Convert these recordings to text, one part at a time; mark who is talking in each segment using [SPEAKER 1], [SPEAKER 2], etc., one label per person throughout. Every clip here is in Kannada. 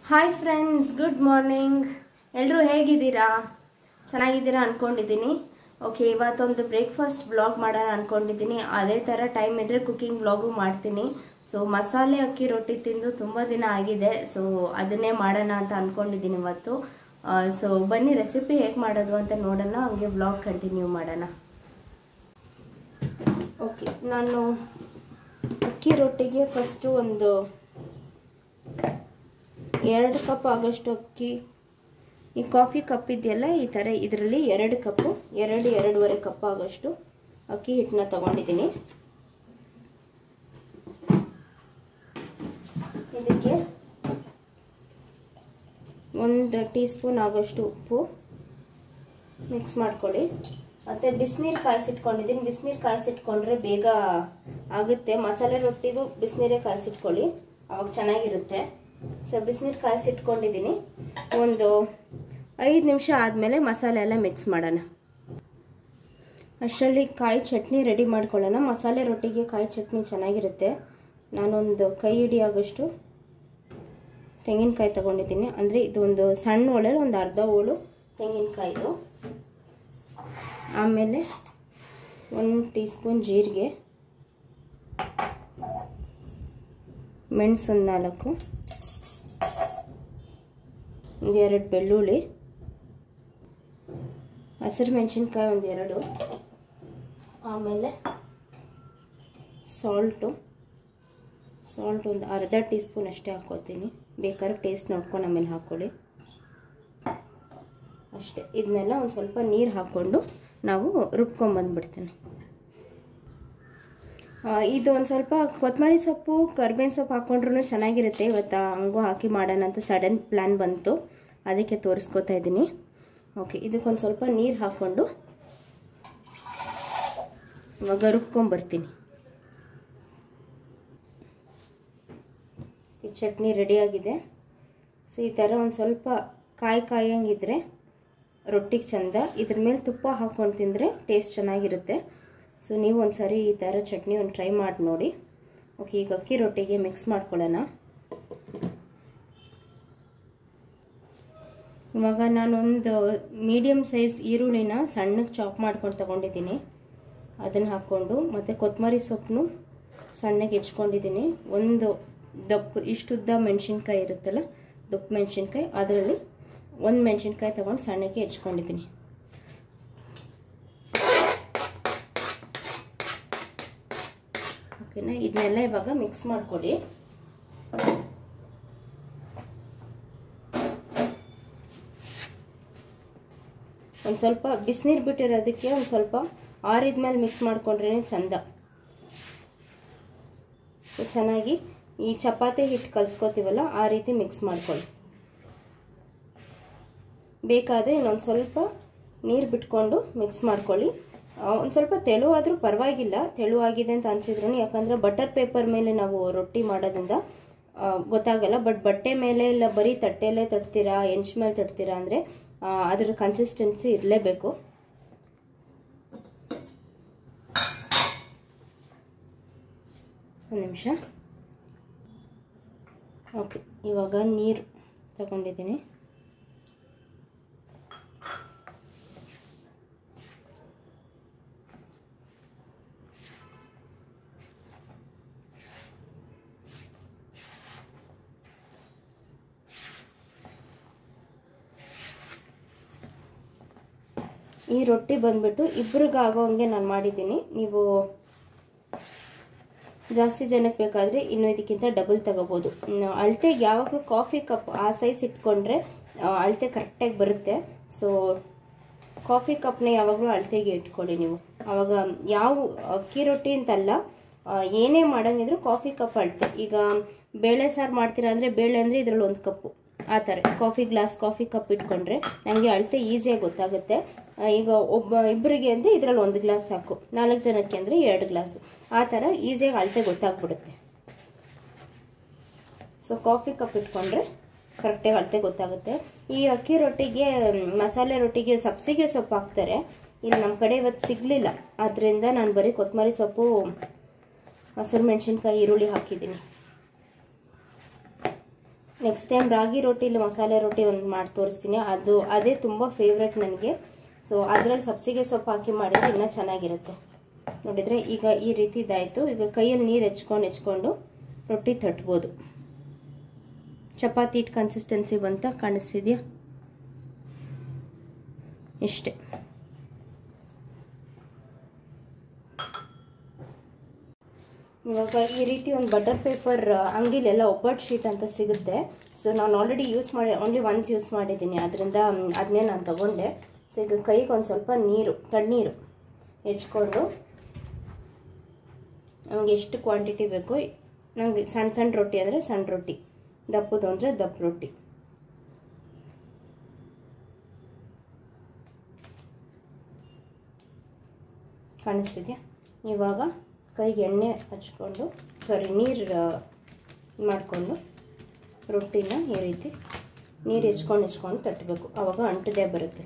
[SPEAKER 1] ಹಾಯ್ ಫ್ರೆಂಡ್ಸ್ ಗುಡ್ ಮಾರ್ನಿಂಗ್ ಎಲ್ಲರೂ ಹೇಗಿದ್ದೀರಾ ಚೆನ್ನಾಗಿದ್ದೀರಾ ಅಂದ್ಕೊಂಡಿದ್ದೀನಿ ಓಕೆ ಇವತ್ತೊಂದು ಬ್ರೇಕ್ಫಾಸ್ಟ್ ಬ್ಲಾಗ್ ಮಾಡೋಣ ಅಂದ್ಕೊಂಡಿದ್ದೀನಿ ಅದೇ ಥರ ಟೈಮ್ ಇದ್ದರೆ ಕುಕಿಂಗ್ ಬ್ಲಾಗು ಮಾಡ್ತೀನಿ ಸೊ ಮಸಾಲೆ ಅಕ್ಕಿ ರೊಟ್ಟಿ ತಿಂದು ತುಂಬ ದಿನ ಆಗಿದೆ ಸೊ ಅದನ್ನೇ ಮಾಡೋಣ ಅಂತ ಅಂದ್ಕೊಂಡಿದ್ದೀನಿ ಇವತ್ತು ಸೊ ಬನ್ನಿ ರೆಸಿಪಿ ಹೇಗೆ ಮಾಡೋದು ಅಂತ ನೋಡೋಣ ಹಂಗೆ ಬ್ಲಾಗ್ ಕಂಟಿನ್ಯೂ ಮಾಡೋಣ ಓಕೆ ನಾನು ಅಕ್ಕಿ ರೊಟ್ಟಿಗೆ ಫಸ್ಟು ಒಂದು ಎರಡು ಕಪ್ ಆಗೋಷ್ಟು ಅಕ್ಕಿ ಈ ಕಾಫಿ ಕಪ್ ಇದೆಯಲ್ಲ ಈ ಥರ ಇದರಲ್ಲಿ ಎರಡು ಕಪ್ಪು ಎರಡು ಎರಡೂವರೆ ಕಪ್ ಆಗೋಷ್ಟು ಅಕ್ಕಿ ಹಿಟ್ಟನ್ನ ತಗೊಂಡಿದ್ದೀನಿ ಇದಕ್ಕೆ ಒಂದು ಟೀ ಸ್ಪೂನ್ ಆಗೋಷ್ಟು ಉಪ್ಪು ಮಿಕ್ಸ್ ಮಾಡ್ಕೊಳ್ಳಿ ಮತ್ತು ಬಿಸಿನೀರು ಕಾಯಿಸಿಟ್ಕೊಂಡಿದ್ದೀನಿ ಬಿಸಿನೀರು ಕಾಯಿಸಿಟ್ಕೊಂಡ್ರೆ ಬೇಗ ಆಗುತ್ತೆ ಮಸಾಲೆ ರೊಟ್ಟಿಗೂ ಬಿಸಿನೀರೇ ಕಾಯಿಸಿಟ್ಕೊಳ್ಳಿ ಅವಾಗ ಚೆನ್ನಾಗಿರುತ್ತೆ ಸೊ ಬಿಸಿನೀರು ಕಾಯಿಸಿಟ್ಕೊಂಡಿದ್ದೀನಿ ಒಂದು ಐದು ನಿಮಿಷ ಆದಮೇಲೆ ಮಸಾಲೆ ಎಲ್ಲ ಮಿಕ್ಸ್ ಮಾಡೋಣ ಅಷ್ಟರಲ್ಲಿ ಕಾಯಿ ಚಟ್ನಿ ರೆಡಿ ಮಾಡ್ಕೊಳ್ಳೋಣ ಮಸಾಲೆ ರೊಟ್ಟಿಗೆ ಕಾಯಿ ಚಟ್ನಿ ಚೆನ್ನಾಗಿರುತ್ತೆ ನಾನೊಂದು ಕೈ ಹಿಡಿಯಾಗೋಷ್ಟು ತೆಂಗಿನಕಾಯಿ ತೊಗೊಂಡಿದ್ದೀನಿ ಅಂದರೆ ಇದು ಒಂದು ಸಣ್ಣ ಹೋಳಲ್ಲಿ ಒಂದು ಅರ್ಧ ಹೋಳು ತೆಂಗಿನಕಾಯಿದು ಆಮೇಲೆ ಒಂದು ಟೀ ಸ್ಪೂನ್ ಜೀರಿಗೆ ಮೆಣಸು ಒಂದು ನಾಲ್ಕು ಒಂದು ಎರಡು ಬೆಳ್ಳುಳ್ಳಿ ಹಸಿರು ಮೆಣಸಿನ್ಕಾಯಿ ಒಂದು ಎರಡು ಆಮೇಲೆ ಸಾಲ್ಟು ಸಾಲ್ಟ್ ಒಂದು ಅರ್ಧ ಟೀ ಸ್ಪೂನ್ ಅಷ್ಟೇ ಹಾಕ್ಕೋತೀನಿ ಬೇಕಾದ್ರೆ ಟೇಸ್ಟ್ ನೋಡ್ಕೊಂಡು ಆಮೇಲೆ ಹಾಕ್ಕೊಳ್ಳಿ ಅಷ್ಟೇ ಇದನ್ನೆಲ್ಲ ಒಂದು ಸ್ವಲ್ಪ ನೀರು ಹಾಕ್ಕೊಂಡು ನಾವು ರುಬ್ಕೊಂಬಂದ್ಬಿಡ್ತೇನೆ ಇದು ಒಂದು ಸ್ವಲ್ಪ ಕೊತ್ತಂಬರಿ ಸೊಪ್ಪು ಕರ್ಬೇವಿನ ಸೊಪ್ಪು ಹಾಕ್ಕೊಂಡ್ರೂ ಚೆನ್ನಾಗಿರುತ್ತೆ ಇವತ್ತು ಹಂಗೂ ಹಾಕಿ ಮಾಡೋಣ ಅಂತ ಸಡನ್ ಪ್ಲ್ಯಾನ್ ಬಂತು ಅದಕ್ಕೆ ತೋರಿಸ್ಕೊತಾ ಇದ್ದೀನಿ ಓಕೆ ಇದಕ್ಕೊಂದು ಸ್ವಲ್ಪ ನೀರು ಹಾಕ್ಕೊಂಡು ಇವಾಗ ರುಬ್ಕೊಂಬರ್ತೀನಿ ಈ ಚಟ್ನಿ ರೆಡಿಯಾಗಿದೆ ಸೊ ಈ ಥರ ಒಂದು ಸ್ವಲ್ಪ ಕಾಯಿ ಕಾಯಂಗಿದ್ರೆ ರೊಟ್ಟಿಗೆ ಚಂದ ಇದ್ರ ಮೇಲೆ ತುಪ್ಪ ಹಾಕ್ಕೊಂಡು ತಿಂದರೆ ಟೇಸ್ಟ್ ಚೆನ್ನಾಗಿರುತ್ತೆ ಸೊ ನೀವು ಒಂದು ಸಾರಿ ಈ ಥರ ಚಟ್ನಿ ಒಂದು ಟ್ರೈ ಮಾಡಿ ನೋಡಿ ಓಕೆ ಈಗ ಅಕ್ಕಿ ರೊಟ್ಟಿಗೆ ಮಿಕ್ಸ್ ಮಾಡ್ಕೊಳ್ಳೋಣ ಇವಾಗ ನಾನೊಂದು ಮೀಡಿಯಮ್ ಸೈಜ್ ಈರುಳ್ಳಿನ ಸಣ್ಣಗೆ ಚಾಪ್ ಮಾಡ್ಕೊಂಡು ತೊಗೊಂಡಿದ್ದೀನಿ ಅದನ್ನು ಹಾಕ್ಕೊಂಡು ಮತ್ತು ಕೊತ್ತಂಬರಿ ಸೊಪ್ಪನ್ನು ಸಣ್ಣಗೆ ಹೆಚ್ಕೊಂಡಿದ್ದೀನಿ ಒಂದು ದಪ್ಪು ಇಷ್ಟುದ್ದ ಮೆಣಸಿನ್ಕಾಯಿ ಇರುತ್ತಲ್ಲ ದಪ್ಪು ಮೆಣಸಿನ್ಕಾಯಿ ಅದರಲ್ಲಿ ಒಂದು ಮೆಣಸಿನ್ಕಾಯಿ ತೊಗೊಂಡು ಸಣ್ಣಗೆ ಹೆಚ್ಕೊಂಡಿದ್ದೀನಿ ಓಕೆನಾ ಇದನ್ನೆಲ್ಲ ಇವಾಗ ಮಿಕ್ಸ್ ಮಾಡ್ಕೊಳ್ಳಿ ಒಂದು ಸ್ವಲ್ಪ ಬಿಸಿನೀರು ಬಿಟ್ಟಿರೋದಕ್ಕೆ ಒಂದು ಸ್ವಲ್ಪ ಆರಿದ್ಮೇಲೆ ಮಿಕ್ಸ್ ಮಾಡ್ಕೊಂಡ್ರೇ ಚಂದ ಸೊ ಚೆನ್ನಾಗಿ ಈ ಚಪಾತಿ ಹಿಟ್ಟು ಕಲಿಸ್ಕೋತೀವಲ್ಲ ಆ ರೀತಿ ಮಿಕ್ಸ್ ಮಾಡ್ಕೊಳ್ಳಿ ಬೇಕಾದರೆ ಇನ್ನೊಂದು ಸ್ವಲ್ಪ ನೀರು ಬಿಟ್ಕೊಂಡು ಮಿಕ್ಸ್ ಮಾಡ್ಕೊಳ್ಳಿ ಒಂದು ಸ್ವಲ್ಪ ತೆಳುವಾದರೂ ಪರವಾಗಿಲ್ಲ ತೆಳುವಾಗಿದೆ ಅಂತ ಅನಿಸಿದ್ರು ಯಾಕಂದರೆ ಬಟರ್ ಪೇಪರ್ ಮೇಲೆ ನಾವು ರೊಟ್ಟಿ ಮಾಡೋದ್ರಿಂದ ಗೊತ್ತಾಗಲ್ಲ ಬಟ್ ಬಟ್ಟೆ ಮೇಲೆ ಇಲ್ಲ ಬರೀ ತಟ್ಟೆಯಲ್ಲೇ ತಟ್ತೀರಾ ಹೆಂಚ್ ಮೇಲೆ ತಟ್ತೀರಾ ಅಂದರೆ ಅದ್ರ ಕನ್ಸಿಸ್ಟೆನ್ಸಿ ಇರಲೇಬೇಕು ಒಂದು ನಿಮಿಷ ಓಕೆ ಇವಾಗ ನೀರು ತಗೊಂಡಿದ್ದೀನಿ ಈ ರೊಟ್ಟಿ ಬಂದ್ಬಿಟ್ಟು ಇಬ್ರಿಗೆ ಆಗೋ ಹಂಗೆ ನಾನು ಮಾಡಿದ್ದೀನಿ ನೀವು ಜಾಸ್ತಿ ಜನಕ್ಕೆ ಬೇಕಾದರೆ ಇನ್ನೂ ಇದಕ್ಕಿಂತ ಡಬಲ್ ತಗೋಬೋದು ಅಳತೆಗೆ ಯಾವಾಗಲೂ ಕಾಫಿ ಕಪ್ ಆ ಸೈಜ್ ಇಟ್ಕೊಂಡ್ರೆ ಅಳತೆ ಕರೆಕ್ಟಾಗಿ ಬರುತ್ತೆ ಸೊ ಕಾಫಿ ಕಪ್ನ ಯಾವಾಗಲೂ ಅಳತೆಗೆ ಇಟ್ಕೊಳ್ಳಿ ನೀವು ಆವಾಗ ಯಾವ ಅಕ್ಕಿ ರೊಟ್ಟಿ ಅಂತಲ್ಲ ಏನೇ ಮಾಡೋಂಗಿದ್ರು ಕಾಫಿ ಕಪ್ ಅಳತೆ ಈಗ ಬೇಳೆ ಸಾರು ಮಾಡ್ತೀರಾ ಅಂದರೆ ಬೇಳೆ ಅಂದರೆ ಇದರಲ್ಲಿ ಒಂದು ಕಪ್ಪು ಆ ಥರ ಕಾಫಿ ಗ್ಲಾಸ್ ಕಾಫಿ ಕಪ್ ಇಟ್ಕೊಂಡ್ರೆ ನನಗೆ ಅಳತೆ ಈಸಿಯಾಗಿ ಗೊತ್ತಾಗುತ್ತೆ ಈಗ ಒಬ್ಬ ಇಬ್ಬರಿಗೆ ಅಂದರೆ ಇದರಲ್ಲಿ ಒಂದು ಗ್ಲಾಸ್ ಸಾಕು ನಾಲ್ಕು ಜನಕ್ಕೆ ಅಂದರೆ ಎರಡು ಗ್ಲಾಸು ಆ ಥರ ಈಸಿಯಾಗಿ ಅಳತೆ ಗೊತ್ತಾಗ್ಬಿಡುತ್ತೆ ಸೊ ಕಾಫಿ ಕಪ್ ಇಟ್ಕೊಂಡ್ರೆ ಕರೆಕ್ಟಾಗಿ ಅಳತೆ ಗೊತ್ತಾಗುತ್ತೆ ಈ ಅಕ್ಕಿ ರೊಟ್ಟಿಗೆ ಮಸಾಲೆ ರೊಟ್ಟಿಗೆ ಸಬ್ಸಿಗೆ ಸೊಪ್ಪು ಹಾಕ್ತಾರೆ ಇಲ್ಲಿ ನಮ್ಮ ಕಡೆ ಇವತ್ತು ಸಿಗಲಿಲ್ಲ ಆದ್ದರಿಂದ ನಾನು ಬರೀ ಕೊತ್ತಂಬರಿ ಸೊಪ್ಪು ಹಸಿರು ಮೆಣಸಿನ್ಕಾಯಿ ಈರುಳ್ಳಿ ಹಾಕಿದ್ದೀನಿ ನೆಕ್ಸ್ಟ್ ಟೈಮ್ ರಾಗಿ ರೊಟ್ಟಿಲಿ ಮಸಾಲೆ ರೊಟ್ಟಿ ಒಂದು ಮಾಡಿ ತೋರಿಸ್ತೀನಿ ಅದು ಅದೇ ತುಂಬ ಫೇವ್ರೆಟ್ ನನಗೆ ಸೊ ಅದರಲ್ಲಿ ಸಬ್ಸಿಗೆ ಸೊಪ್ಪು ಹಾಕಿ ಮಾಡಿದ್ರೆ ಇನ್ನೂ ಚೆನ್ನಾಗಿರುತ್ತೆ ನೋಡಿದರೆ ಈಗ ಈ ರೀತಿ ಇದಾಯಿತು ಈಗ ಕೈಯಲ್ಲಿ ನೀರು ಹೆಚ್ಕೊಂಡು ಹೆಚ್ಕೊಂಡು ರೊಟ್ಟಿ ತಟ್ಬೋದು ಚಪಾತಿ ಹಿಟ್ಟು ಕನ್ಸಿಸ್ಟೆನ್ಸಿ ಬಂತ ಕಾಣಿಸ್ತಿದ್ಯಾ ಇಷ್ಟೇ ಇವಾಗ ಈ ರೀತಿ ಒಂದು ಬಟರ್ ಪೇಪರ್ ಅಂಗಡಿಲೆಲ್ಲ ಒಬ್ಬಟ್ಟು ಶೀಟ್ ಅಂತ ಸಿಗುತ್ತೆ ಸೊ ನಾನು ಆಲ್ರೆಡಿ ಯೂಸ್ ಮಾಡಿ ಓನ್ಲಿ ಒನ್ಸ್ ಯೂಸ್ ಮಾಡಿದ್ದೀನಿ ಅದರಿಂದ ಅದನ್ನೇ ನಾನು ತಗೊಂಡೆ ಸೊ ಈಗ ಕೈಗೆ ಒಂದು ಸ್ವಲ್ಪ ನೀರು ತಣ್ಣೀರು ಹೆಚ್ಕೊಂಡು ನಮಗೆ ಎಷ್ಟು ಕ್ವಾಂಟಿಟಿ ಬೇಕು ನನಗೆ ಸಣ್ಣ ಸಣ್ಣ ರೊಟ್ಟಿ ಅಂದರೆ ಸಣ್ಣ ರೊಟ್ಟಿ ದಪ್ಪದು ಅಂದರೆ ದಪ್ಪ ರೊಟ್ಟಿ ಕಾಣಿಸ್ತಿದ್ಯಾ ಇವಾಗ ಕೈಗೆ ಎಣ್ಣೆ ಹಚ್ಕೊಂಡು ಸಾರಿ ನೀರು ಮಾಡಿಕೊಂಡು ರೊಟ್ಟಿನ ಈ ರೀತಿ ನೀರು ಹೆಚ್ಕೊಂಡು ಹೆಚ್ಕೊಂಡು ತಟ್ಟಬೇಕು ಆವಾಗ ಅಂಟದೇ ಬರುತ್ತೆ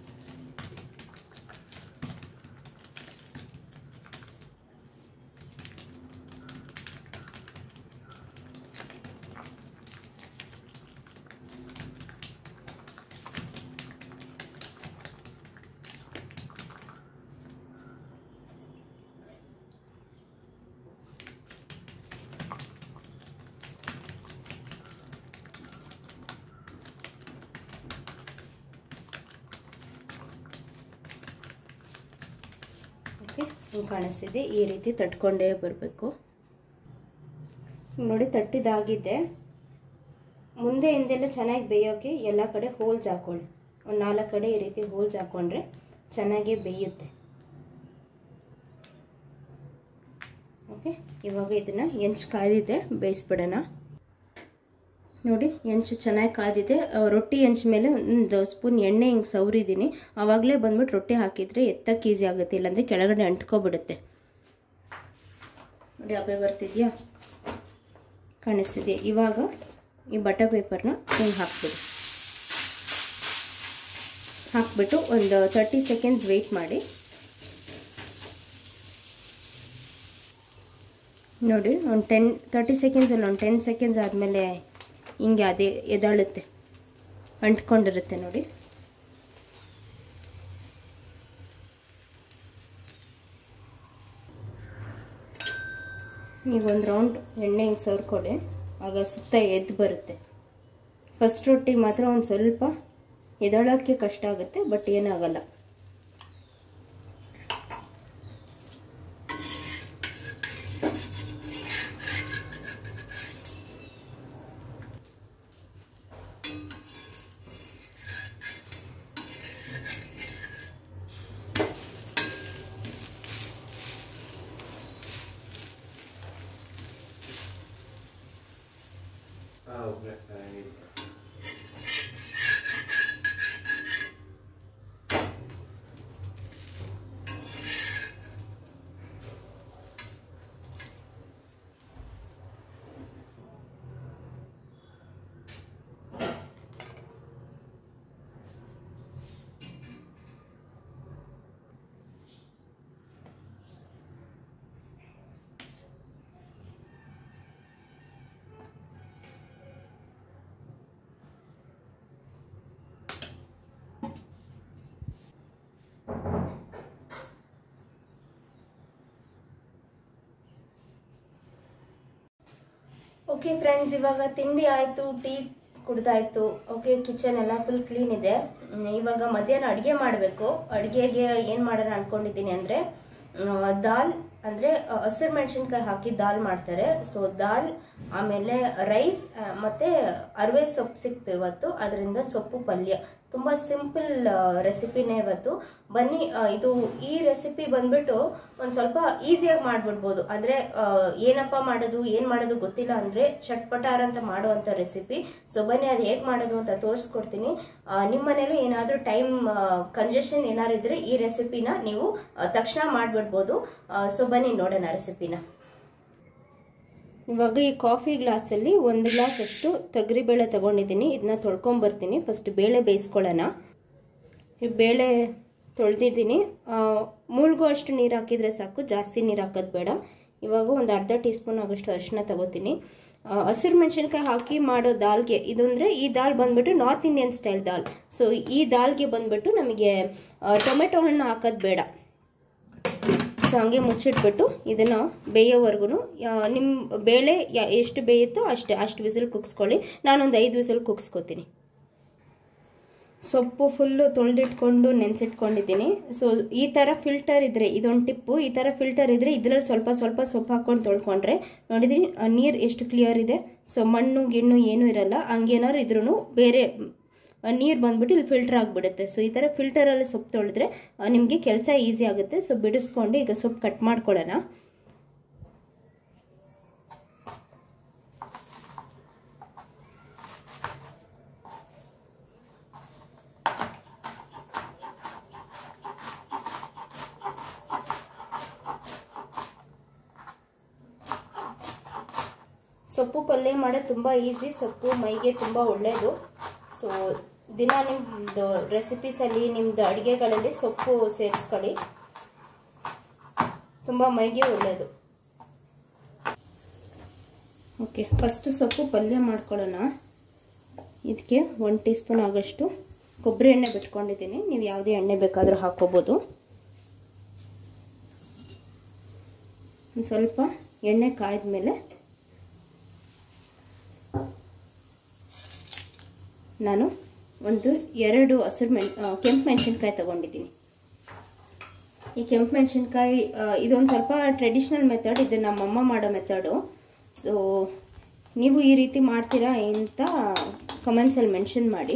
[SPEAKER 1] ಓಕೆ ಹಿಂಗೆ ಕಾಣಿಸ್ತಿದೆ ಈ ರೀತಿ ತಟ್ಕೊಂಡೇ ಬರಬೇಕು ನೋಡಿ ತಟ್ಟಿದಾಗಿದೆ ಮುಂದೆ ಹಿಂದೆಲ್ಲ ಚೆನ್ನಾಗಿ ಬೇಯೋಕ್ಕೆ ಎಲ್ಲ ಕಡೆ ಹೋಲ್ಸ್ ಹಾಕೊಳ್ಳಿ ಒಂದು ನಾಲ್ಕು ಕಡೆ ಈ ರೀತಿ ಹೋಲ್ಸ್ ಹಾಕ್ಕೊಂಡ್ರೆ ಚೆನ್ನಾಗಿ ಬೇಯುತ್ತೆ ಓಕೆ ಇವಾಗ ಇದನ್ನು ಹೆಂಚು ಕಾದಿದೆ ಬೇಯಿಸ್ಬಿಡೋಣ ನೋಡಿ ಹೆಂಚು ಚೆನ್ನಾಗಿ ಕಾದಿದೆ ರೊಟ್ಟಿ ಹೆಂಚು ಮೇಲೆ ಒಂದು ಸ್ಪೂನ್ ಎಣ್ಣೆ ಹಿಂಗೆ ಸವರಿದ್ದೀನಿ ಆವಾಗಲೇ ಬಂದ್ಬಿಟ್ಟು ರೊಟ್ಟಿ ಹಾಕಿದರೆ ಎತ್ತಕ್ಕೆ ಈಸಿ ಆಗುತ್ತೆ ಇಲ್ಲಾಂದರೆ ಕೆಳಗಡೆ ಅಂಟ್ಕೊಬಿಡುತ್ತೆ ನೋಡಿ ಹಬ್ಬೆ ಬರ್ತಿದ್ಯಾ ಕಾಣಿಸ್ತಿದೆ ಇವಾಗ ಈ ಬಟರ್ ಪೇಪರ್ನ ಹಿಂಗೆ ಹಾಕ್ಬಿಡಿ ಹಾಕ್ಬಿಟ್ಟು ಒಂದು ತರ್ಟಿ ಸೆಕೆಂಡ್ಸ್ ವೆಯ್ಟ್ ಮಾಡಿ ನೋಡಿ ಒಂದು ಟೆನ್ ತರ್ಟಿ ಸೆಕೆಂಡ್ಸಲ್ಲಿ ಒಂದು ಟೆನ್ ಸೆಕೆಂಡ್ಸ್ ಆದಮೇಲೆ ಹಿಂಗೆ ಅದೇ ಎದಾಳುತ್ತೆ ಅಂಟ್ಕೊಂಡಿರುತ್ತೆ ನೋಡಿ ನೀವು ಒಂದು ರೌಂಡ್ ಎಣ್ಣೆ ಹಿಂಗೆ ಸವರ್ಕೊಡಿ ಆಗ ಸುತ್ತ ಎದ್ದು ಬರುತ್ತೆ ಫಸ್ಟ್ ರೊಟ್ಟಿಗೆ ಮಾತ್ರ ಒಂದು ಸ್ವಲ್ಪ ಎದಳೋಕ್ಕೆ ಕಷ್ಟ ಆಗುತ್ತೆ ಬಟ್ ಏನಾಗಲ್ಲ
[SPEAKER 2] Oh, right, right.
[SPEAKER 1] Okay friends ಇವಾಗ ತಿಂಡಿ ಆಯಿತು ಟೀ ಕುಡ್ದಾಯ್ತು ಓಕೆ ಕಿಚನ್ ಎಲ್ಲ ಫುಲ್ ಕ್ಲೀನ್ ಇದೆ ಹ್ಮ್, ಇವಾಗ ಮಧ್ಯಾಹ್ನ ಅಡುಗೆ ಮಾಡಬೇಕು ಅಡುಗೆಗೆ ಏನು ಮಾಡೋಣ ಅನ್ಕೊಂಡಿದ್ದೀನಿ ಅಂದರೆ ದಾಲ್ ಅಂದರೆ ಹಸಿರು ಮೆಣಸಿನ್ಕಾಯಿ ಹಾಕಿ ದಾಲ್ ಮಾಡ್ತಾರೆ ಸೊ ದಾಲ್ ಆಮೇಲೆ ರೈಸ್ ಮತ್ತು ಅರವೆ ಸೊಪ್ಪು ಸಿಕ್ತು ಇವತ್ತು ಅದರಿಂದ ಸೊಪ್ಪು ಪಲ್ಯ ತುಂಬ ಸಿಂಪಲ್ ರೆಸಿಪಿನೇ ಇವತ್ತು ಬನ್ನಿ ಆ, ಇದು ಈ ರೆಸಿಪಿ ಬಂದ್ಬಿಟ್ಟು ಒಂದು ಸ್ವಲ್ಪ ಈಸಿಯಾಗಿ ಮಾಡಿಬಿಡ್ಬೋದು ಅಂದರೆ ಏನಪ್ಪ ಮಾಡೋದು ಏನು ಮಾಡೋದು ಗೊತ್ತಿಲ್ಲ ಅಂದರೆ ಚಟ್ಪಟಾರ್ ಅಂತ ಮಾಡುವಂಥ ರೆಸಿಪಿ ಸೊ ಬನ್ನಿ ಅದು ಹೇಗೆ ಮಾಡೋದು ಅಂತ ತೋರಿಸ್ಕೊಡ್ತೀನಿ ಆ, ನಿಮ್ಮ ಮನೇಲೂ ಏನಾದರೂ ಟೈಮ್ ಕಂಜೆಷನ್ ಏನಾದ್ರು ಇದ್ರೆ ಈ ರೆಸಿಪಿನ ನೀವು ಆ, ತಕ್ಷಣ ಮಾಡಿಬಿಡ್ಬೋದು ಸೊ ಬನ್ನಿ ನೋಡೋಣ ರೆಸಿಪಿನ ಇವಾಗ ಈ ಕಾಫಿ ಗ್ಲಾಸಲ್ಲಿ ಒಂದು ಗ್ಲಾಸ್ ಅಷ್ಟು ತೊಗರಿಬೇಳೆ ತಗೊಂಡಿದ್ದೀನಿ ಇದನ್ನ ತೊಳ್ಕೊಂಬರ್ತೀನಿ ಫಸ್ಟ್ ಬೇಳೆ ಬೇಯಿಸ್ಕೊಳ್ಳೋಣ ಈ ಬೇಳೆ ತೊಳೆದಿದ್ದೀನಿ ಮುಳುಗೋ ಅಷ್ಟು ನೀರು ಹಾಕಿದರೆ ಸಾಕು ಜಾಸ್ತಿ ನೀರು ಹಾಕೋದು ಬೇಡ ಇವಾಗ ಒಂದು ಅರ್ಧ ಟೀ ಸ್ಪೂನ್ ಆಗೋಷ್ಟು ಅರಿಶಿನ ತಗೋತೀನಿ ಹಸಿರು ಮೆಣಸಿನ್ಕಾಯಿ ಹಾಕಿ ಮಾಡೋ ದಾಲ್ಗೆ ಇದು ಅಂದರೆ ಈ ದಾಲ್ ಬಂದ್ಬಿಟ್ಟು ನಾರ್ತ್ ಇಂಡಿಯನ್ ಸ್ಟೈಲ್ ದಾಲ್ ಸೊ ಈ ದಾಲ್ಗೆ ಬಂದ್ಬಿಟ್ಟು ನಮಗೆ ಟೊಮೆಟೊ ಹಣ್ಣು ಹಾಕೋದು ಬೇಡ ಸೊ ಹಂಗೆ ಮುಚ್ಚಿಟ್ಬಿಟ್ಟು ಇದನ್ನು ಬೇಯೋವರೆಗೂ ನಿಮ್ಮ ಬೇಳೆ ಯ- ಎಷ್ಟು ಬೇಯುತ್ತೋ ಅಷ್ಟೇ ಅಷ್ಟು ವಿಸಿಲ್ ಕುಗ್ಸ್ಕೊಳ್ಳಿ ನಾನೊಂದು ಐದು ವಿಸಿಲ್ ಕುಗ್ಸ್ಕೊತೀನಿ ಸೊಪ್ಪು ಫುಲ್ಲು ತೊಳೆದಿಟ್ಕೊಂಡು ನೆನೆಸಿಟ್ಕೊಂಡಿದ್ದೀನಿ ಸೊ ಈ ಥರ ಫಿಲ್ಟರ್ ಇದ್ದರೆ ಇದೊಂದು ಟಿಪ್ಪು ಈ ಥರ ಫಿಲ್ಟರ್ ಇದ್ದರೆ ಇದರಲ್ಲಿ ಸ್ವಲ್ಪ ಸ್ವಲ್ಪ ಸೊಪ್ಪು ಹಾಕ್ಕೊಂಡು ತೊಳ್ಕೊಂಡ್ರೆ ನೋಡಿದ್ರಿ ನೀರು ಎಷ್ಟು ಕ್ಲಿಯರ್ ಇದೆ ಸೊ ಮಣ್ಣು ಗಿಣ್ಣು ಏನೂ ಇರಲ್ಲ ಹಂಗೇನಾದ್ರು ಇದ್ರೂ ಬೇರೆ ನೀರು ಬಂದ್ಬಿಟ್ಟು ಇಲ್ಲಿ ಫಿಲ್ಟರ್ ಆಗಿಬಿಡುತ್ತೆ ಸೊ ಈ ಥರ ಫಿಲ್ಟರಲ್ಲಿ ಸೊಪ್ಪು ತೊಳೆದ್ರೆ ನಿಮಗೆ ಕೆಲಸ ಈಸಿ ಆಗುತ್ತೆ ಸೊ ಬಿಡಿಸ್ಕೊಂಡು ಈಗ ಸೊಪ್ಪು ಕಟ್ ಮಾಡ್ಕೊಳ್ಳೋಣ ಸೊಪ್ಪು ಪಲ್ಯ ಮಾಡೋದು ತುಂಬ ಈಸಿ ಸೊಪ್ಪು ಮೈಗೆ ತುಂಬ ಒಳ್ಳೆಯದು ಸೊ ದಿನ ನಿಮ್ಮದು ರೆಸಿಪೀಸಲ್ಲಿ ನಿಮ್ಮದು ಅಡುಗೆಗಳಲ್ಲಿ ಸೊಪ್ಪು ಸೇರಿಸ್ಕೊಳ್ಳಿ ತುಂಬ ಮೈಗೆ ಒಳ್ಳೆಯದು ಓಕೆ ಫಸ್ಟು ಸೊಪ್ಪು ಪಲ್ಯ ಮಾಡ್ಕೊಳ್ಳೋಣ ಇದಕ್ಕೆ ಒನ್ ಟೀ ಸ್ಪೂನ್ ಆಗೋಷ್ಟು ಕೊಬ್ಬರಿ ಎಣ್ಣೆ ಬಿಟ್ಕೊಂಡಿದ್ದೀನಿ ನೀವು ಯಾವುದೇ ಎಣ್ಣೆ ಬೇಕಾದರೂ ಹಾಕ್ಕೋಬೋದು ಒಂದು ಸ್ವಲ್ಪ ಎಣ್ಣೆ ಕಾಯ್ದ ಮೇಲೆ ನಾನು ಒಂದು ಎರಡು ಹಸಿರು ಮೆಣ್ ಕೆಂಪು ಮೆಣಸಿನ್ಕಾಯಿ ತೊಗೊಂಡಿದ್ದೀನಿ ಈ ಕೆಂಪು ಮೆಣಸಿನ್ಕಾಯಿ ಇದೊಂದು ಸ್ವಲ್ಪ ಟ್ರೆಡಿಷ್ನಲ್ ಮೆಥಡ್ ಇದು ನಮ್ಮಮ್ಮ ಮಾಡೋ ಮೆಥಡು ಸೊ ನೀವು ಈ ರೀತಿ ಮಾಡ್ತೀರಾ ಅಂತ ಕಮೆಂಟ್ಸಲ್ಲಿ ಮೆನ್ಷನ್ ಮಾಡಿ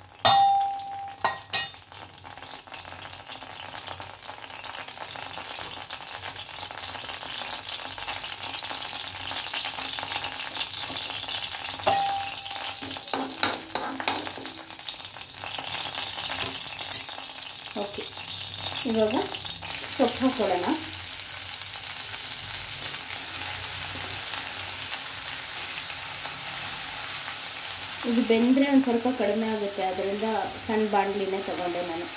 [SPEAKER 1] ಓಕೆ ಇವಾಗ ಸೊಪ್ಪು ಹಾಕೊಳ್ಳೋಣ ಇದು ಬೆಂದರೆ ಒಂದು ಸ್ವಲ್ಪ ಕಡಿಮೆ ಆಗುತ್ತೆ ಅದರಿಂದ ಸಣ್ಣ ಬಾಣಲಿನೇ ತಗೊಂಡೆ ನಾನು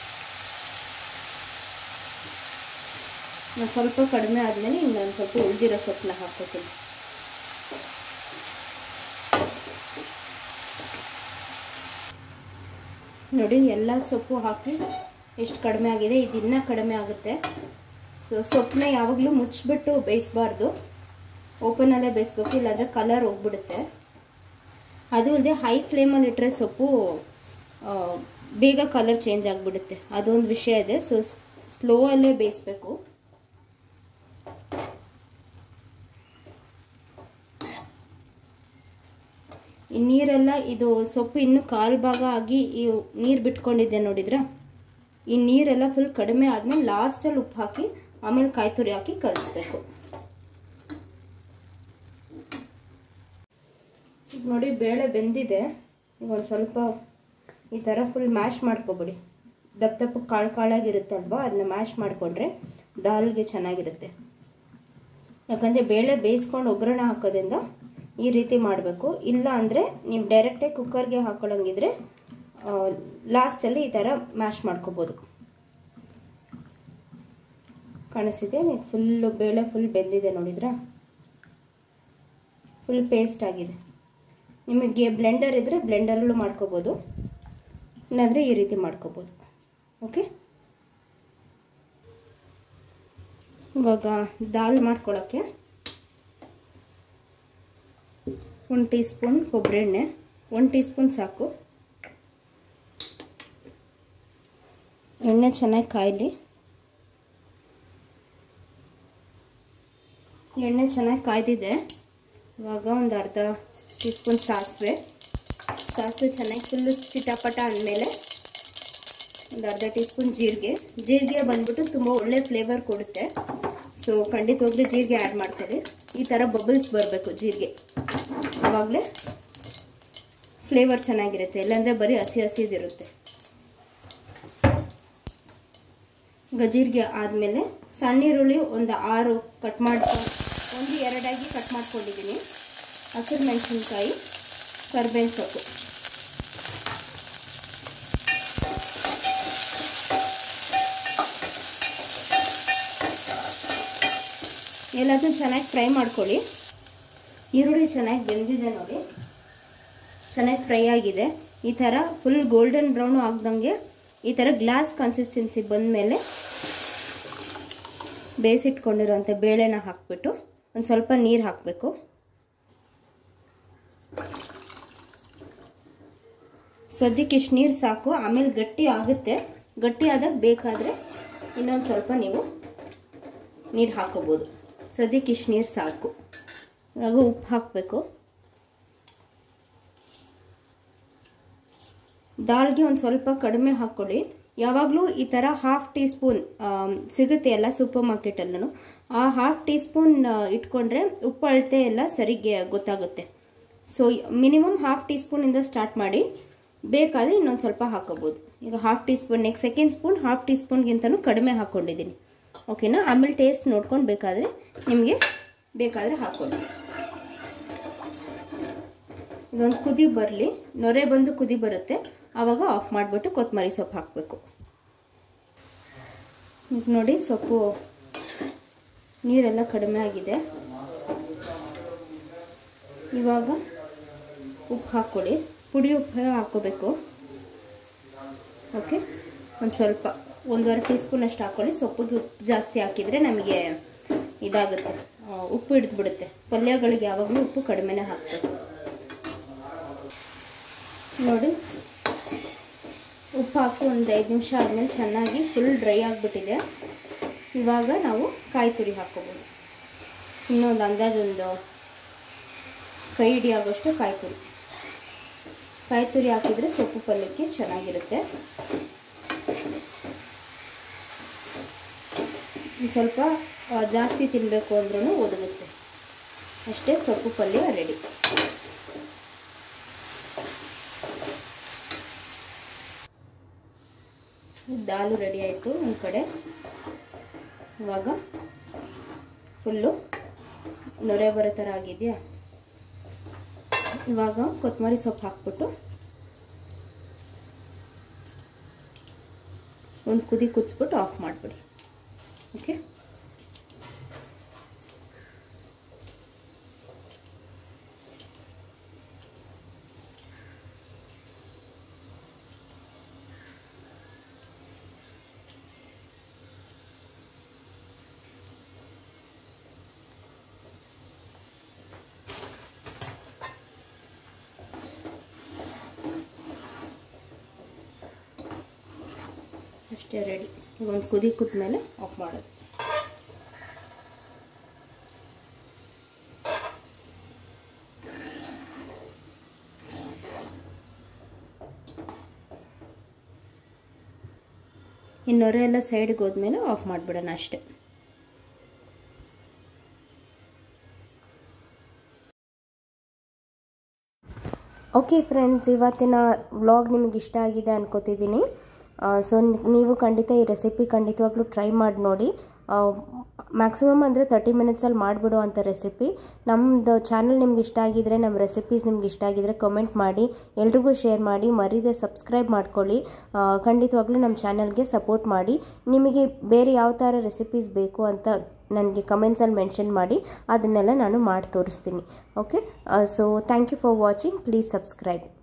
[SPEAKER 1] ಒಂದು ಸ್ವಲ್ಪ ಕಡಿಮೆ ಆದಮೇಲೆ ಇನ್ನೊಂದು ಸ್ವಲ್ಪ ಉಳಿದಿರೋ ಸೊಪ್ಪನ್ನ ಹಾಕ್ಕೋತೀನಿ ನೋಡಿ ಎಲ್ಲ ಸೊಪ್ಪು ಹಾಕಿ ಎಷ್ಟು ಕಡಿಮೆ ಆಗಿದೆ ಇದು ಇನ್ನೂ ಕಡಿಮೆ ಆಗುತ್ತೆ ಸೊ ಸೊಪ್ಪನ್ನ ಯಾವಾಗಲೂ ಮುಚ್ಚಿಬಿಟ್ಟು ಬೇಯಿಸಬಾರ್ದು ಓಪನಲ್ಲೇ ಬೇಯಿಸ್ಬೇಕು ಇಲ್ಲಾಂದರೆ ಕಲರ್ ಹೋಗ್ಬಿಡುತ್ತೆ ಅದು ಅಲ್ಲದೆ ಹೈ ಫ್ಲೇಮಲ್ಲಿ ಇಟ್ಟರೆ ಸೊಪ್ಪು ಆ, ಬೇಗ ಕಲರ್ ಚೇಂಜ್ ಆಗಿಬಿಡುತ್ತೆ ಅದೊಂದು ವಿಷಯ ಇದೆ ಸೊ ಸ್ಲೋ ಅಲ್ಲೇ ಬೇಯಿಸ್ಬೇಕು ಈ ನೀರೆಲ್ಲ ಇದು ಸೊಪ್ಪು ಇನ್ನೂ ಕಾಲು ಭಾಗ ಆಗಿ ಈ ನೀರು ಬಿಟ್ಕೊಂಡಿದ್ದೆ ನೋಡಿದ್ರ ಈ ನೀರೆಲ್ಲ ಫುಲ್ ಕಡಿಮೆ ಆದಮೇಲೆ ಲಾಸ್ಟಲ್ಲಿ ಉಪ್ಪು ಹಾಕಿ ಆಮೇಲೆ ಕಾಯಿ ತುರಿ ಹಾಕಿ ಕಲಿಸ್ಬೇಕು ಈಗ ನೋಡಿ ಬೇಳೆ ಬೆಂದಿದೆ ಈಗ ಒಂದು ಸ್ವಲ್ಪ ಈ ಥರ ಫುಲ್ ಮ್ಯಾಶ್ ಮಾಡ್ಕೊಬಿಡಿ ದಪ್ಪ ದಪ್ಪ ಕಾಳು ಕಾಳಾಗಿರುತ್ತಲ್ವ ಅದನ್ನ ಮ್ಯಾಶ್ ಮಾಡಿಕೊಂಡ್ರೆ ದಾಲ್ಗೆ ಚೆನ್ನಾಗಿರುತ್ತೆ ಯಾಕಂದರೆ ಬೇಳೆ ಬೇಯಿಸ್ಕೊಂಡು ಒಗ್ಗರಣೆ ಹಾಕೋದ್ರಿಂದ ಈ ರೀತಿ ಮಾಡಬೇಕು ಇಲ್ಲ ಅಂದರೆ ನೀವು ಡೈರೆಕ್ಟಾಗಿ ಕುಕ್ಕರ್ಗೆ ಹಾಕೊಳ್ಳೋಂಗಿದ್ರೆ ಲಾಸ್ಟಲ್ಲಿ ಈ ಥರ ಮ್ಯಾಶ್ ಮಾಡ್ಕೋಬೋದು ಕಾಣಿಸ್ತಿದೆ ಫುಲ್ಲು ಬೇಳೆ ಫುಲ್ ಬೆಂದಿದೆ ನೋಡಿದ್ರಾ ಫುಲ್ ಪೇಸ್ಟ್ ಆಗಿದೆ ನಿಮಗೆ ಬ್ಲೆಂಡರ್ ಇದ್ದರೆ ಬ್ಲೆಂಡರಲ್ಲೂ ಮಾಡ್ಕೋಬೋದು ಇಲ್ಲಾಂದರೆ ಈ ರೀತಿ ಮಾಡ್ಕೋಬೋದು ಓಕೆ ಇವಾಗ ದಾಲ್ ಮಾಡ್ಕೊಳ್ಳೋಕ್ಕೆ ಒಂದು ಟೀ ಸ್ಪೂನ್ ಕೊಬ್ಬರಿ ಎಣ್ಣೆ ಒಂದು ಟೀ ಸ್ಪೂನ್ ಸಾಕು ಎಣ್ಣೆ ಚೆನ್ನಾಗಿ ಕಾಯಲಿ ಎಣ್ಣೆ ಚೆನ್ನಾಗಿ ಕಾಯ್ದಿದೆ ಇವಾಗ ಒಂದು ಅರ್ಧ ಟೀ ಸ್ಪೂನ್ ಸಾಸಿವೆ ಸಾಸಿವೆ ಚೆನ್ನಾಗಿ ಫುಲ್ಲು ಚಿಟಪಟ ಅಂದಮೇಲೆ ಒಂದು ಅರ್ಧ ಟೀ ಸ್ಪೂನ್ ಜೀರಿಗೆ ಜೀರಿಗೆ ಬಂದ್ಬಿಟ್ಟು ತುಂಬ ಒಳ್ಳೆ ಫ್ಲೇವರ್ ಕೊಡುತ್ತೆ ಸೊ ಖಂಡಿತವಾಗ್ಲೂ ಜೀರಿಗೆ ಆ್ಯಡ್ ಮಾಡ್ತಾರೆ ಈ ಥರ ಬಬಲ್ಸ್ ಬರಬೇಕು ಜೀರಿಗೆ ಆವಾಗಲೇ ಫ್ಲೇವರ್ ಚೆನ್ನಾಗಿರುತ್ತೆ ಇಲ್ಲಾಂದರೆ ಬರೀ ಹಸಿ ಹಸಿದಿರುತ್ತೆ ಈಗ ಜೀರಿಗೆ ಆದಮೇಲೆ ಸಣ್ಣ ಈರುಳ್ಳಿ ಒಂದು ಆರು ಕಟ್ ಮಾಡ್ಕೊಂಡು ಒಂದು ಎರಡಾಗಿ ಕಟ್ ಮಾಡ್ಕೊಂಡಿದ್ದೀನಿ ಹಸಿರು ಮೆಣಸಿನ್ಕಾಯಿ ಕರ್ಬೇವಿನ ಸೊಪ್ಪು ಎಲ್ಲದನ್ನು ಚೆನ್ನಾಗಿ ಫ್ರೈ ಮಾಡ್ಕೊಳ್ಳಿ ಈರುಳ್ಳಿ ಚೆನ್ನಾಗಿ ಬೆಂದಿದೆ ನೋಡಿ ಚೆನ್ನಾಗಿ ಫ್ರೈ ಆಗಿದೆ ಈ ಥರ ಫುಲ್ ಗೋಲ್ಡನ್ ಬ್ರೌನು ಆಗ್ದಂಗೆ ಈ ಥರ ಗ್ಲಾಸ್ ಕನ್ಸಿಸ್ಟೆನ್ಸಿ ಬಂದಮೇಲೆ ಬೇಯಿಸಿಟ್ಕೊಂಡಿರೋಂಥ ಬೇಳೆನ ಹಾಕ್ಬಿಟ್ಟು ಒಂದು ಸ್ವಲ್ಪ ನೀರು ಹಾಕಬೇಕು ಸದ್ಯಕ್ಕೆ ಇಷ್ಟು ನೀರು ಸಾಕು ಆಮೇಲೆ ಗಟ್ಟಿ ಆಗುತ್ತೆ ಗಟ್ಟಿ ಆದಾಗ ಬೇಕಾದರೆ ಇನ್ನೊಂದು ಸ್ವಲ್ಪ ನೀವು ನೀರು ಹಾಕೋಬೋದು ಸದ್ಯಕ್ಕೆ ಇಷ್ಟು ನೀರು ಸಾಕು ಇವಾಗ ಉಪ್ಪು ಹಾಕಬೇಕು ದಾಲ್ಗೆ ಒಂದು ಸ್ವಲ್ಪ ಕಡಿಮೆ ಹಾಕ್ಕೊಳ್ಳಿ ಯಾವಾಗಲೂ ಈ ಥರ ಹಾಫ್ ಟೀ ಸ್ಪೂನ್ ಸಿಗುತ್ತೆ ಎಲ್ಲ ಸೂಪರ್ ಮಾರ್ಕೆಟಲ್ಲೂ ಆ ಹಾಫ್ ಟೀ ಸ್ಪೂನ್ ಇಟ್ಕೊಂಡ್ರೆ ಉಪ್ಪು ಅಳತೆ ಎಲ್ಲ ಸರಿಗೆ ಗೊತ್ತಾಗುತ್ತೆ ಸೊ ಮಿನಿಮಮ್ ಹಾಫ್ ಟೀ ಸ್ಪೂನಿಂದ ಸ್ಟಾರ್ಟ್ ಮಾಡಿ ಬೇಕಾದರೆ ಇನ್ನೊಂದು ಸ್ವಲ್ಪ ಹಾಕೋಬೋದು ಈಗ half teaspoon next second spoon half tea ಸ್ಪೂನ್ಗಿಂತನೂ ಕಡಿಮೆ ಹಾಕ್ಕೊಂಡಿದ್ದೀನಿ ಓಕೆನಾ ಆಮೇಲೆ ಟೇಸ್ಟ್ ನೋಡ್ಕೊಂಡು ಬೇಕಾದರೆ ನಿಮಗೆ ಬೇಕಾದರೆ ಹಾಕ್ಕೊಳ್ಳಿ ಇದೊಂದು ಕುದಿ ಬರಲಿ ನೊರೆ ಬಂದು ಕುದಿ ಬರುತ್ತೆ ಆವಾಗ ಆಫ್ ಮಾಡಿಬಿಟ್ಟು ಕೊತ್ತಂಬರಿ ಸೊಪ್ಪು ಹಾಕಬೇಕು ಈಗ ನೋಡಿ ಸೊಪ್ಪು ನೀರೆಲ್ಲ ಕಡಿಮೆ ಆಗಿದೆ ಇವಾಗ ಉಪ್ಪು ಹಾಕ್ಕೊಳ್ಳಿ ಪುಡಿ ಉಪ್ಪು ಹಾಕ್ಕೋಬೇಕು ಓಕೆ ಒಂದು ಸ್ವಲ್ಪ ಒಂದೂವರೆ ಟೀ ಸ್ಪೂನ್ ಅಷ್ಟು ಹಾಕ್ಕೊಳ್ಳಿ ಸೊಪ್ಪಿಗೆ ಉಪ್ಪು ಜಾಸ್ತಿ ಹಾಕಿದರೆ ನಮಗೆ ಇದಾಗುತ್ತೆ ಉಪ್ಪು ಹಿಡಿದು ಬಿಡುತ್ತೆ ಪಲ್ಯಗಳಿಗೆ ಯಾವಾಗಲೂ ಉಪ್ಪು ಕಡಿಮೆನೇ ಹಾಕ್ಬೇಕು ನೋಡಿ ಉಪ್ಪು ಹಾಕಿ ಒಂದು ಐದು ನಿಮಿಷ ಆದಮೇಲೆ ಚೆನ್ನಾಗಿ ಫುಲ್ ಡ್ರೈ ಆಗಿಬಿಟ್ಟಿದೆ ಇವಾಗ ನಾವು ಕಾಯಿ ತುರಿ ಹಾಕ್ಕೋಬೋದು ಸುಮ್ಮನೆ ಒಂದು ಅಂದಾಜು ಒಂದು ಕೈ ಹಿಡಿ ಆಗೋಷ್ಟು ಕಾಯಿ ತುರಿ ಕಾಯಿ ತುರಿ ಹಾಕಿದರೆ ಸೊಪ್ಪು ಪಲ್ಯಕ್ಕೆ ಚೆನ್ನಾಗಿರುತ್ತೆ ಒಂದು ಸ್ವಲ್ಪ ಜಾಸ್ತಿ ತಿನ್ನಬೇಕು ಅಂದ್ರೂ ಒದಗುತ್ತೆ ಅಷ್ಟೇ ಸೊಪ್ಪು ಪಲ್ಯ ರೆಡಿ ದಾಲು ರೆಡಿ ಆಯಿತು ಒಂದು ಕಡೆ ಇವಾಗ ಫುಲ್ಲು ನೊರೆ ಬರೋ ಥರ ಆಗಿದೆಯಾ ಇವಾಗ ಕೊತ್ತಂಬರಿ ಸೊಪ್ಪು ಹಾಕ್ಬಿಟ್ಟು ಒಂದು ಕುದಿ ಕುದಿಸ್ಬಿಟ್ಟು ಆಫ್ ಮಾಡಿಬಿಡಿ ಓಕೆ ಅಷ್ಟೇ ರೆಡಿ ಈಗ ಒಂದು ಕುದಿ ಕುದ್ಮೇಲೆ ಆಫ್ ಮಾಡೋದು ಇನ್ನೊರೆ ಎಲ್ಲ ಸೈಡ್ಗೆ ಹೋದ್ಮೇಲೆ ಆಫ್ ಮಾಡಿಬಿಡೋಣ ಅಷ್ಟೇ ಓಕೆ ಫ್ರೆಂಡ್ಸ್ ಇವತ್ತಿನ ವ್ಲಾಗ್ ನಿಮಗೆ ಇಷ್ಟ ಆಗಿದೆ ಅನ್ಕೋತಿದ್ದೀನಿ ಸೊ ನೀವು ಖಂಡಿತ ಈ ರೆಸಿಪಿ ಖಂಡಿತವಾಗ್ಲೂ ಟ್ರೈ ಮಾಡಿ ನೋಡಿ ಮ್ಯಾಕ್ಸಿಮಮ್ ಅಂದರೆ ತರ್ಟಿ ಮಿನಿಟ್ಸಲ್ಲಿ ಮಾಡಿಬಿಡೋ ಅಂಥ ರೆಸಿಪಿ ನಮ್ಮದು ಚಾನಲ್ ನಿಮ್ಗೆ ಇಷ್ಟ ಆಗಿದ್ರೆ ನಮ್ಮ ರೆಸಿಪೀಸ್ ನಿಮ್ಗೆ ಇಷ್ಟ ಆಗಿದ್ರೆ ಕಮೆಂಟ್ ಮಾಡಿ ಎಲ್ರಿಗೂ ಶೇರ್ ಮಾಡಿ ಮರೀದೆ ಸಬ್ಸ್ಕ್ರೈಬ್ ಮಾಡ್ಕೊಳ್ಳಿ ಖಂಡಿತವಾಗ್ಲೂ ನಮ್ಮ ಚಾನಲ್ಗೆ ಸಪೋರ್ಟ್ ಮಾಡಿ ನಿಮಗೆ ಬೇರೆ ಯಾವ ಥರ ರೆಸಿಪೀಸ್ ಬೇಕು ಅಂತ ನನಗೆ ಕಮೆಂಟ್ಸಲ್ಲಿ ಮೆನ್ಷನ್ ಮಾಡಿ ಅದನ್ನೆಲ್ಲ ನಾನು ಮಾಡಿ ತೋರಿಸ್ತೀನಿ okay so thank you for watching please subscribe